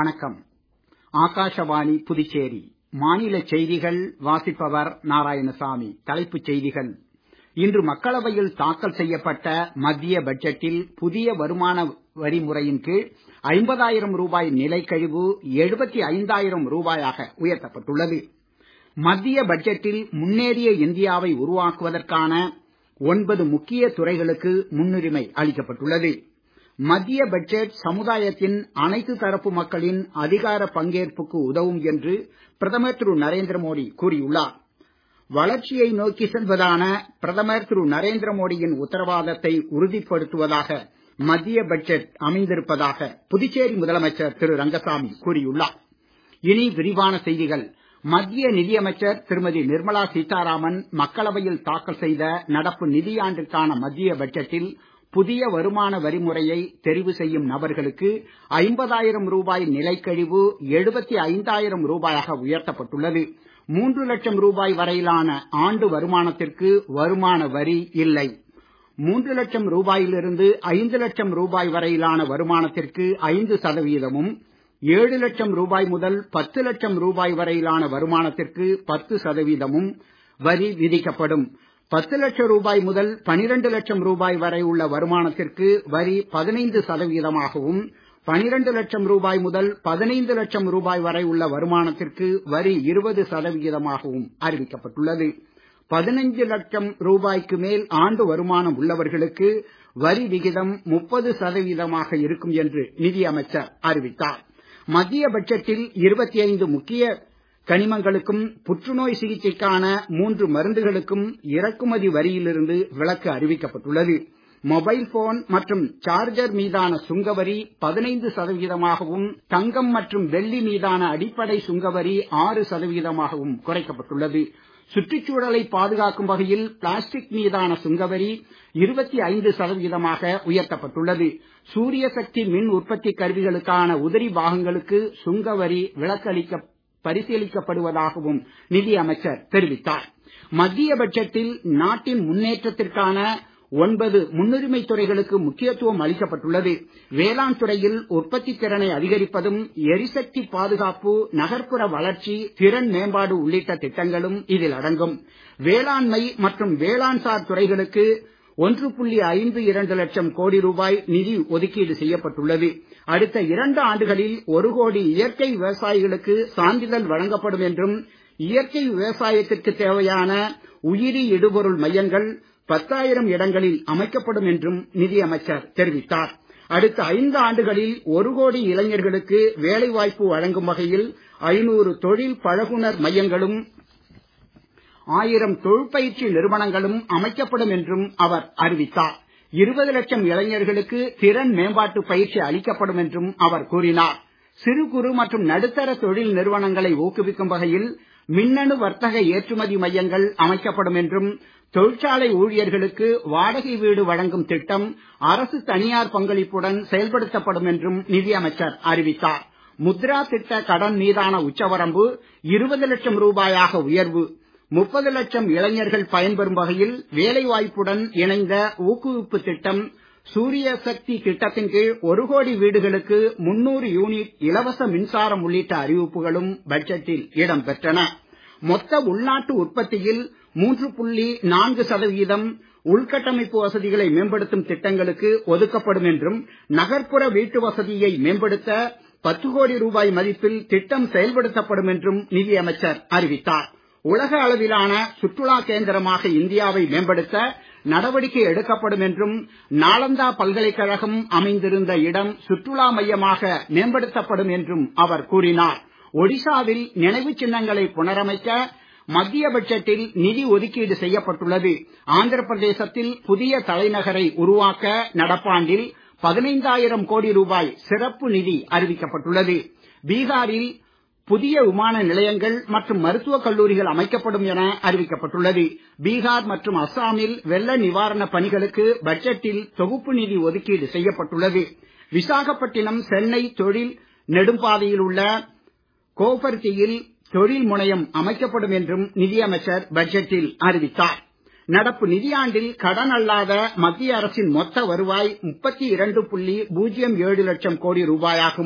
வணக்கம் ஆகாஷவாணி புதுச்சேரி மாநிலச் செய்திகள் வாசிப்பவர் நாராயணசாமி தலைப்புச் செய்திகள் இன்று மக்களவையில் தாக்கல் செய்யப்பட்ட மத்திய பட்ஜெட்டில் புதிய வருமான வரி முறையின் கீழ் ஐம்பதாயிரம் ரூபாய் நிலைக்கழிவு எழுபத்தி ஐந்தாயிரம் ரூபாயாக உயர்த்தப்பட்டுள்ளது மத்திய பட்ஜெட்டில் முன்னேறிய இந்தியாவை உருவாக்குவதற்கான ஒன்பது முக்கிய துறைகளுக்கு முன்னுரிமை அளிக்கப்பட்டுள்ளது மத்திய பட்ஜெட் சமுதாயத்தின் அனைத்து தரப்பு மக்களின் அதிகார பங்கேற்புக்கு உதவும் என்று பிரதமர் திரு நரேந்திர மோடி கூறியுள்ளார் வளர்ச்சியை நோக்கி செல்வதான பிரதமர் திரு நரேந்திர மோடியின் உத்தரவாதத்தை உறுதிப்படுத்துவதாக மத்திய பட்ஜெட் அமைந்திருப்பதாக புதுச்சேரி முதலமைச்சர் திரு ரங்கசாமி கூறியுள்ளார் இனி விரிவான செய்திகள் மத்திய நிதியமைச்சர் திருமதி நிர்மலா சீதாராமன் மக்களவையில் தாக்கல் செய்த நடப்பு நிதியாண்டிற்கான மத்திய பட்ஜெட்டில் புதிய வருமான வரி முறையை தெரிவு செய்யும் நபர்களுக்கு ஐம்பதாயிரம் ரூபாய் நிலைக்கழிவு எழுபத்தி ஐந்தாயிரம் ரூபாயாக உயர்த்தப்பட்டுள்ளது மூன்று லட்சம் ரூபாய் வரையிலான ஆண்டு வருமானத்திற்கு வருமான வரி இல்லை மூன்று லட்சம் ரூபாயிலிருந்து ஐந்து லட்சம் ரூபாய் வரையிலான வருமானத்திற்கு ஐந்து சதவீதமும் ஏழு லட்சம் ரூபாய் முதல் பத்து லட்சம் ரூபாய் வரையிலான வருமானத்திற்கு பத்து சதவீதமும் வரி விதிக்கப்படும் பத்து லட்சம் ரூபாய் முதல் பனிரெண்டு லட்சம் ரூபாய் வரை உள்ள வருமானத்திற்கு வரி பதினைந்து சதவீதமாகவும் பனிரெண்டு லட்சம் ரூபாய் முதல் பதினைந்து லட்சம் ரூபாய் வரை உள்ள வருமானத்திற்கு வரி இருபது சதவிகிதமாகவும் அறிவிக்கப்பட்டுள்ளது பதினைஞ்சு லட்சம் ரூபாய்க்கு மேல் ஆண்டு வருமானம் உள்ளவர்களுக்கு வரி விகிதம் முப்பது சதவீதமாக இருக்கும் என்று நிதியமைச்சர் அறிவித்தார் மத்திய பட்ஜெட்டில் இருபத்தி ஐந்து முக்கிய கனிமங்களுக்கும் புற்றுநோய் சிகிச்சைக்கான மூன்று மருந்துகளுக்கும் இறக்குமதி வரியிலிருந்து விலக்கு அறிவிக்கப்பட்டுள்ளது மொபைல் போன் மற்றும் சார்ஜர் மீதான சுங்கவரி பதினைந்து சதவீதமாகவும் தங்கம் மற்றும் வெள்ளி மீதான அடிப்படை சுங்கவரி ஆறு சதவீதமாகவும் குறைக்கப்பட்டுள்ளது சுற்றுச்சூழலை பாதுகாக்கும் வகையில் பிளாஸ்டிக் மீதான சுங்கவரி இருபத்தி ஐந்து சதவீதமாக உயர்த்தப்பட்டுள்ளது சூரிய சக்தி மின் உற்பத்தி கருவிகளுக்கான உதிரி பாகங்களுக்கு சுங்கவரி விலக்களிக்க பரிசீலிக்கப்படுவதாகவும் நிதி அமைச்சர் தெரிவித்தார் மத்திய பட்ஜெட்டில் நாட்டின் முன்னேற்றத்திற்கான ஒன்பது முன்னுரிமை துறைகளுக்கு முக்கியத்துவம் அளிக்கப்பட்டுள்ளது வேளாண் துறையில் உற்பத்தி திறனை அதிகரிப்பதும் எரிசக்தி பாதுகாப்பு நகர்ப்புற வளர்ச்சி திறன் மேம்பாடு உள்ளிட்ட திட்டங்களும் இதில் அடங்கும் வேளாண்மை மற்றும் வேளாண் சார் துறைகளுக்கு ஒன்று புள்ளி ஐந்து இரண்டு லட்சம் கோடி ரூபாய் நிதி ஒதுக்கீடு செய்யப்பட்டுள்ளது அடுத்த இரண்டு ஆண்டுகளில் ஒரு கோடி இயற்கை விவசாயிகளுக்கு சான்றிதழ் வழங்கப்படும் என்றும் இயற்கை விவசாயத்திற்கு தேவையான உயிரி இடுபொருள் மையங்கள் பத்தாயிரம் இடங்களில் அமைக்கப்படும் என்றும் நிதியமைச்சர் தெரிவித்தார் அடுத்த ஐந்து ஆண்டுகளில் ஒரு கோடி இளைஞர்களுக்கு வேலை வாய்ப்பு வழங்கும் வகையில் ஐநூறு தொழில் பழகுனர் மையங்களும் ஆயிரம் தொழிற்பயிற்சி நிறுவனங்களும் அமைக்கப்படும் என்றும் அவர் அறிவித்தார் இருபது லட்சம் இளைஞர்களுக்கு திறன் மேம்பாட்டு பயிற்சி அளிக்கப்படும் என்றும் அவர் கூறினார் சிறு குறு மற்றும் நடுத்தர தொழில் நிறுவனங்களை ஊக்குவிக்கும் வகையில் மின்னணு வர்த்தக ஏற்றுமதி மையங்கள் அமைக்கப்படும் என்றும் தொழிற்சாலை ஊழியர்களுக்கு வாடகை வீடு வழங்கும் திட்டம் அரசு தனியார் பங்களிப்புடன் செயல்படுத்தப்படும் என்றும் நிதியமைச்சர் அறிவித்தார் முத்ரா திட்ட கடன் மீதான உச்சவரம்பு இருபது லட்சம் ரூபாயாக உயர்வு முப்பது லட்சம் இளைஞர்கள் பயன்பெறும் வகையில் வேலை வாய்ப்புடன் இணைந்த ஊக்குவிப்பு திட்டம் சூரிய சக்தி திட்டத்தின் கீழ் ஒரு கோடி வீடுகளுக்கு முன்னூறு யூனிட் இலவச மின்சாரம் உள்ளிட்ட அறிவிப்புகளும் பட்ஜெட்டில் இடம் பெற்றன மொத்த உள்நாட்டு உற்பத்தியில் மூன்று புள்ளி நான்கு சதவீதம் உள்கட்டமைப்பு வசதிகளை மேம்படுத்தும் திட்டங்களுக்கு ஒதுக்கப்படும் என்றும் நகர்ப்புற வீட்டு வசதியை மேம்படுத்த பத்து கோடி ரூபாய் மதிப்பில் திட்டம் செயல்படுத்தப்படும் என்றும் நிதியமைச்சர் அறிவித்தார் உலக அளவிலான சுற்றுலா கேந்திரமாக இந்தியாவை மேம்படுத்த நடவடிக்கை எடுக்கப்படும் என்றும் நாலந்தா பல்கலைக்கழகம் அமைந்திருந்த இடம் சுற்றுலா மையமாக மேம்படுத்தப்படும் என்றும் அவர் கூறினார் ஒடிசாவில் நினைவு சின்னங்களை புனரமைக்க மத்திய பட்ஜெட்டில் நிதி ஒதுக்கீடு செய்யப்பட்டுள்ளது ஆந்திர பிரதேசத்தில் புதிய தலைநகரை உருவாக்க நடப்பாண்டில் பதினைந்தாயிரம் கோடி ரூபாய் சிறப்பு நிதி அறிவிக்கப்பட்டுள்ளது பீகாரில் புதிய விமான நிலையங்கள் மற்றும் மருத்துவக் கல்லூரிகள் அமைக்கப்படும் என அறிவிக்கப்பட்டுள்ளது பீகார் மற்றும் அஸ்ஸாமில் வெள்ள நிவாரணப் பணிகளுக்கு பட்ஜெட்டில் தொகுப்பு நிதி ஒதுக்கீடு செய்யப்பட்டுள்ளது விசாகப்பட்டினம் சென்னை தொழில் நெடும்பாதையில் உள்ள கோபர்த்தியில் தொழில் முனையம் அமைக்கப்படும் என்றும் நிதியமைச்சர் பட்ஜெட்டில் அறிவித்தார் நடப்பு நிதியாண்டில் கடன் அல்லாத மத்திய அரசின் மொத்த வருவாய் முப்பத்தி இரண்டு புள்ளி பூஜ்ஜியம் ஏழு லட்சம் கோடி ரூபாயாகும்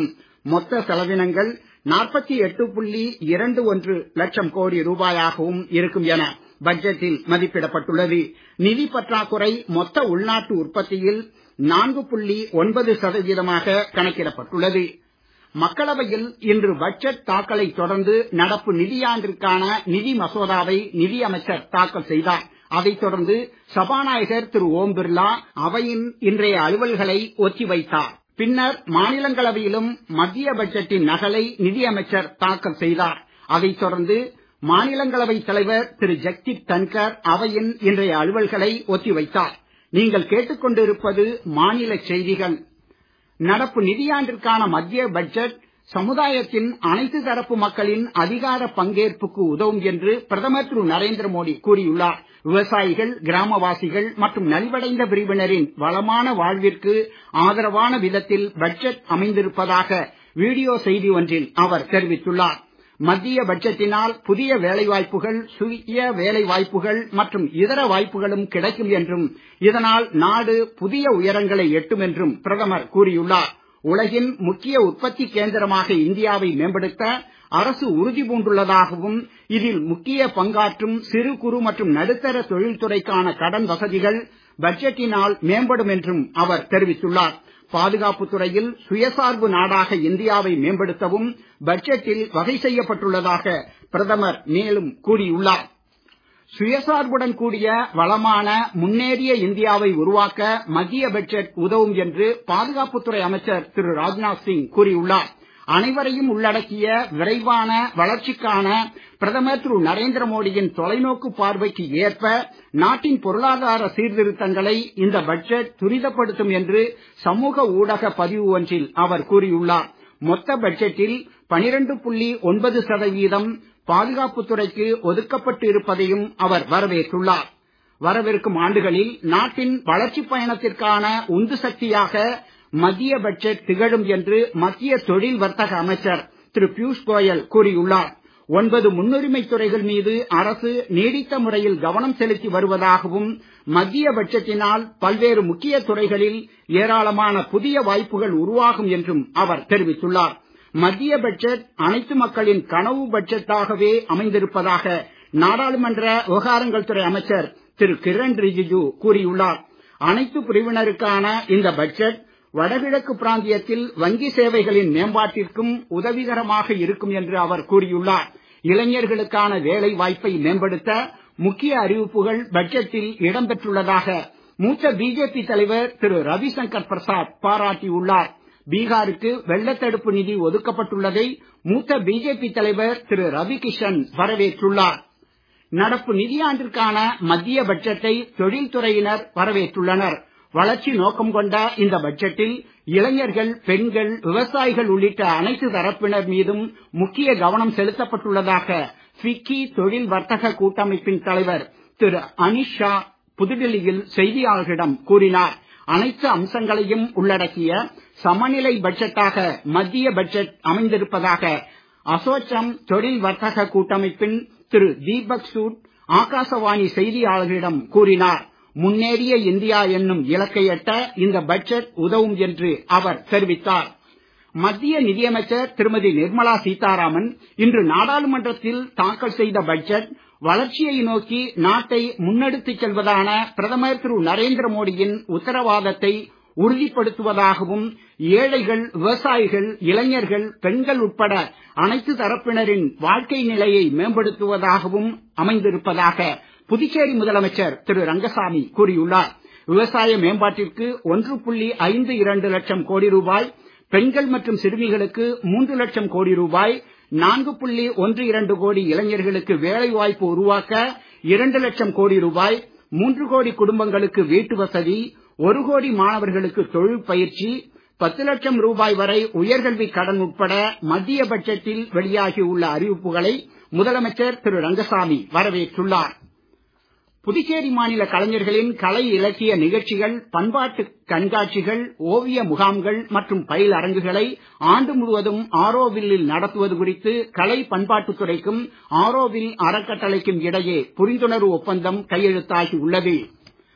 மொத்த செலவினங்கள் நாற்பத்தி எட்டு புள்ளி இரண்டு ஒன்று லட்சம் கோடி ரூபாயாகவும் இருக்கும் என பட்ஜெட்டில் மதிப்பிடப்பட்டுள்ளது நிதி பற்றாக்குறை மொத்த உள்நாட்டு உற்பத்தியில் நான்கு புள்ளி ஒன்பது சதவீதமாக கணக்கிடப்பட்டுள்ளது மக்களவையில் இன்று பட்ஜெட் தாக்கலை தொடர்ந்து நடப்பு நிதியாண்டிற்கான நிதி மசோதாவை நிதியமைச்சர் தாக்கல் செய்தார் அதைத் தொடர்ந்து சபாநாயகர் திரு ஓம் பிர்லா அவையின் இன்றைய அலுவல்களை ஒத்தி வைத்தார் பின்னர் மாநிலங்களவையிலும் மத்திய பட்ஜெட்டின் நகலை நிதியமைச்சர் தாக்கல் செய்தார் அதைத் தொடர்ந்து மாநிலங்களவை தலைவர் திரு ஜக்தீப் தன்கர் அவையின் இன்றைய அலுவல்களை ஒத்தி வைத்தார் நீங்கள் கேட்டுக்கொண்டிருப்பது மாநில செய்திகள் நடப்பு நிதியாண்டிற்கான மத்திய பட்ஜெட் சமுதாயத்தின் அனைத்து தரப்பு மக்களின் அதிகார பங்கேற்புக்கு உதவும் என்று பிரதமர் திரு நரேந்திர மோடி கூறியுள்ளார் விவசாயிகள் கிராமவாசிகள் மற்றும் நலிவடைந்த பிரிவினரின் வளமான வாழ்விற்கு ஆதரவான விதத்தில் பட்ஜெட் அமைந்திருப்பதாக வீடியோ செய்தி ஒன்றில் அவர் தெரிவித்துள்ளார் மத்திய பட்ஜெட்டினால் புதிய வேலைவாய்ப்புகள் சுய வேலைவாய்ப்புகள் மற்றும் இதர வாய்ப்புகளும் கிடைக்கும் என்றும் இதனால் நாடு புதிய உயரங்களை எட்டும் என்றும் பிரதமர் கூறியுள்ளார் உலகின் முக்கிய உற்பத்தி கேந்திரமாக இந்தியாவை மேம்படுத்த அரசு உறுதி பூண்டுள்ளதாகவும் இதில் முக்கிய பங்காற்றும் சிறு குறு மற்றும் நடுத்தர தொழில்துறைக்கான கடன் வசதிகள் பட்ஜெட்டினால் மேம்படும் என்றும் அவர் தெரிவித்துள்ளார் பாதுகாப்பு துறையில் சுயசார்பு நாடாக இந்தியாவை மேம்படுத்தவும் பட்ஜெட்டில் வகை செய்யப்பட்டுள்ளதாக பிரதமர் மேலும் கூறியுள்ளார் சுயசார்புடன் கூடிய வளமான முன்னேறிய இந்தியாவை உருவாக்க மத்திய பட்ஜெட் உதவும் என்று பாதுகாப்புத்துறை அமைச்சர் திரு ராஜ்நாத் சிங் கூறியுள்ளார் அனைவரையும் உள்ளடக்கிய விரைவான வளர்ச்சிக்கான பிரதமர் திரு நரேந்திர மோடியின் தொலைநோக்கு பார்வைக்கு ஏற்ப நாட்டின் பொருளாதார சீர்திருத்தங்களை இந்த பட்ஜெட் துரிதப்படுத்தும் என்று சமூக ஊடக பதிவு ஒன்றில் அவர் கூறியுள்ளார் மொத்த பட்ஜெட்டில் பனிரெண்டு புள்ளி ஒன்பது சதவீதம் பாதுகாப்புத் துறைக்கு ஒதுக்கப்பட்டு இருப்பதையும் அவர் வரவேற்றுள்ளார் வரவிருக்கும் ஆண்டுகளில் நாட்டின் வளர்ச்சிப் பயணத்திற்கான உந்து சக்தியாக மத்திய பட்ஜெட் திகழும் என்று மத்திய தொழில் வர்த்தக அமைச்சர் திரு பியூஷ் கோயல் கூறியுள்ளார் ஒன்பது முன்னுரிமை துறைகள் மீது அரசு நீடித்த முறையில் கவனம் செலுத்தி வருவதாகவும் மத்திய பட்ஜெட்டினால் பல்வேறு முக்கிய துறைகளில் ஏராளமான புதிய வாய்ப்புகள் உருவாகும் என்றும் அவர் தெரிவித்துள்ளார் மத்திய பட்ஜெட் அனைத்து மக்களின் கனவு பட்ஜெட்டாகவே அமைந்திருப்பதாக நாடாளுமன்ற விவகாரங்கள் துறை அமைச்சர் திரு கிரண் ரிஜிஜு கூறியுள்ளார் அனைத்து பிரிவினருக்கான இந்த பட்ஜெட் வடகிழக்கு பிராந்தியத்தில் வங்கி சேவைகளின் மேம்பாட்டிற்கும் உதவிகரமாக இருக்கும் என்று அவர் கூறியுள்ளார் இளைஞர்களுக்கான வேலை வாய்ப்பை மேம்படுத்த முக்கிய அறிவிப்புகள் பட்ஜெட்டில் இடம்பெற்றுள்ளதாக மூத்த பிஜேபி தலைவர் திரு ரவிசங்கர் பிரசாத் பாராட்டியுள்ளார் பீகாருக்கு வெள்ளத்தடுப்பு நிதி ஒதுக்கப்பட்டுள்ளதை மூத்த பிஜேபி தலைவர் திரு ரவி கிஷன் வரவேற்றுள்ளார் நடப்பு நிதியாண்டிற்கான மத்திய பட்ஜெட்டை தொழில்துறையினர் வரவேற்றுள்ளனர் வளர்ச்சி நோக்கம் கொண்ட இந்த பட்ஜெட்டில் இளைஞர்கள் பெண்கள் விவசாயிகள் உள்ளிட்ட அனைத்து தரப்பினர் மீதும் முக்கிய கவனம் செலுத்தப்பட்டுள்ளதாக ஃபிக்கி தொழில் வர்த்தக கூட்டமைப்பின் தலைவர் திரு அனிஷ் ஷா புதுடெல்லியில் செய்தியாளர்களிடம் கூறினார் அனைத்து அம்சங்களையும் உள்ளடக்கிய சமநிலை பட்ஜெட்டாக மத்திய பட்ஜெட் அமைந்திருப்பதாக அசோச்சம் தொழில் வர்த்தக கூட்டமைப்பின் திரு தீபக் சூட் ஆகாசவாணி செய்தியாளர்களிடம் கூறினார் முன்னேறிய இந்தியா என்னும் இலக்கை எட்ட இந்த பட்ஜெட் உதவும் என்று அவர் தெரிவித்தார் மத்திய நிதியமைச்சர் திருமதி நிர்மலா சீதாராமன் இன்று நாடாளுமன்றத்தில் தாக்கல் செய்த பட்ஜெட் வளர்ச்சியை நோக்கி நாட்டை முன்னெடுத்துச் செல்வதான பிரதமர் திரு நரேந்திர மோடியின் உத்தரவாதத்தை உறுதிப்படுத்துவதாகவும் ஏழைகள் விவசாயிகள் இளைஞர்கள் பெண்கள் உட்பட அனைத்து தரப்பினரின் வாழ்க்கை நிலையை மேம்படுத்துவதாகவும் அமைந்திருப்பதாக புதுச்சேரி முதலமைச்சர் திரு ரங்கசாமி கூறியுள்ளார் விவசாய மேம்பாட்டிற்கு ஒன்று புள்ளி ஐந்து இரண்டு லட்சம் கோடி ரூபாய் பெண்கள் மற்றும் சிறுமிகளுக்கு மூன்று லட்சம் கோடி ரூபாய் நான்கு புள்ளி ஒன்று இரண்டு கோடி இளைஞர்களுக்கு வேலை வாய்ப்பு உருவாக்க இரண்டு லட்சம் கோடி ரூபாய் மூன்று கோடி குடும்பங்களுக்கு வீட்டு வசதி ஒரு கோடி மாணவர்களுக்கு தொழில் பயிற்சி பத்து லட்சம் ரூபாய் வரை உயர்கல்வி கடன் உட்பட மத்திய பட்ஜெட்டில் வெளியாகியுள்ள அறிவிப்புகளை முதலமைச்சர் திரு ரங்கசாமி வரவேற்றுள்ளார் புதுச்சேரி மாநில கலைஞர்களின் கலை இலக்கிய நிகழ்ச்சிகள் பண்பாட்டு கண்காட்சிகள் ஓவிய முகாம்கள் மற்றும் பயில் அரங்குகளை ஆண்டு முழுவதும் ஆரோவில்லில் நடத்துவது குறித்து கலை பண்பாட்டுத் துறைக்கும் ஆரோவில் அறக்கட்டளைக்கும் இடையே புரிந்துணர்வு ஒப்பந்தம் கையெழுத்தாகி உள்ளது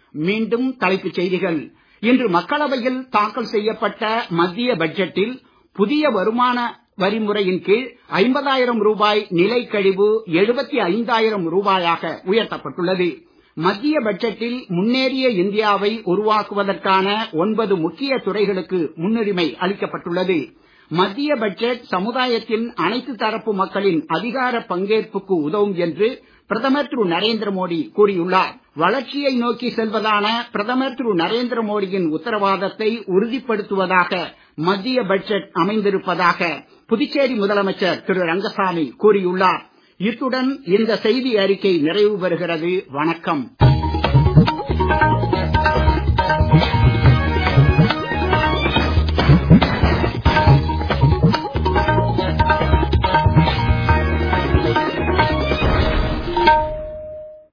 மீண்டும் தலைப்புச் செய்திகள் இன்று மக்களவையில் தாக்கல் செய்யப்பட்ட மத்திய பட்ஜெட்டில் புதிய வருமான வரி முறையின் கீழ் ஐம்பதாயிரம் ரூபாய் நிலை கழிவு எழுபத்தி ஐந்தாயிரம் ரூபாயாக உயர்த்தப்பட்டுள்ளது மத்திய பட்ஜெட்டில் முன்னேறிய இந்தியாவை உருவாக்குவதற்கான ஒன்பது முக்கிய துறைகளுக்கு முன்னுரிமை அளிக்கப்பட்டுள்ளது மத்திய பட்ஜெட் சமுதாயத்தின் அனைத்து தரப்பு மக்களின் அதிகார பங்கேற்புக்கு உதவும் என்று பிரதமர் திரு நரேந்திர மோடி கூறியுள்ளார் வளர்ச்சியை நோக்கி செல்வதான பிரதமர் திரு நரேந்திர மோடியின் உத்தரவாதத்தை உறுதிப்படுத்துவதாக மத்திய பட்ஜெட் அமைந்திருப்பதாக புதுச்சேரி முதலமைச்சர் திரு ரங்கசாமி கூறியுள்ளார் இத்துடன் இந்த செய்தி அறிக்கை நிறைவு பெறுகிறது வணக்கம்